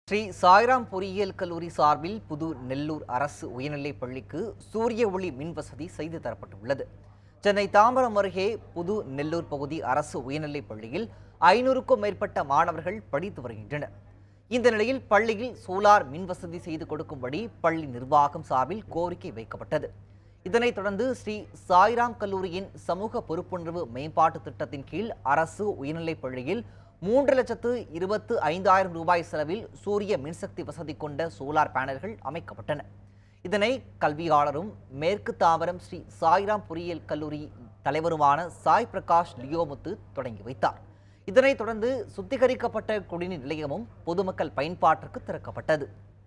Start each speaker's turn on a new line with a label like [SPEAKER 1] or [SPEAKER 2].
[SPEAKER 1] ஸ்ரீ சாய்ராம் பொறியியல் கல்லூரி சார்பில் புது நெல்லூர் அரசு உயர்நிலைப் பள்ளிக்கு சூரிய ஒளி மின் வசதி செய்து தரப்பட்டுள்ளது சென்னை தாம்பரம் அருகே புது நெல்லூர் பகுதி அரசு உயர்நிலைப் பள்ளியில் ஐநூறுக்கும் மேற்பட்ட மாணவர்கள் படித்து வருகின்றனர் இந்த நிலையில் பள்ளியில் சோலார் மின் வசதி செய்து கொடுக்கும்படி பள்ளி நிர்வாகம் சார்பில் கோரிக்கை வைக்கப்பட்டது இதனைத் தொடர்ந்து ஸ்ரீ சாய்ராம் கல்லூரியின் சமூக பொறுப்புணர்வு மேம்பாட்டு திட்டத்தின் கீழ் அரசு உயர்நிலைப் பள்ளியில் மூன்று லட்சத்து இருபத்து ஐந்தாயிரம் ரூபாய் செலவில் சூரிய மின்சக்தி வசதி கொண்ட சோலார் பேனல்கள் அமைக்கப்பட்டன இதனை கல்வியாளரும் மேற்கு தாம்பரம் ஸ்ரீ சாய்ராம் பொறியியல் கல்லூரி தலைவருமான சாய் பிரகாஷ் லியோமுத்து தொடங்கி வைத்தார் இதனைத் தொடர்ந்து சுத்திகரிக்கப்பட்ட குடிநீர் நிலையமும் பொதுமக்கள் பயன்பாட்டிற்கு திறக்கப்பட்டது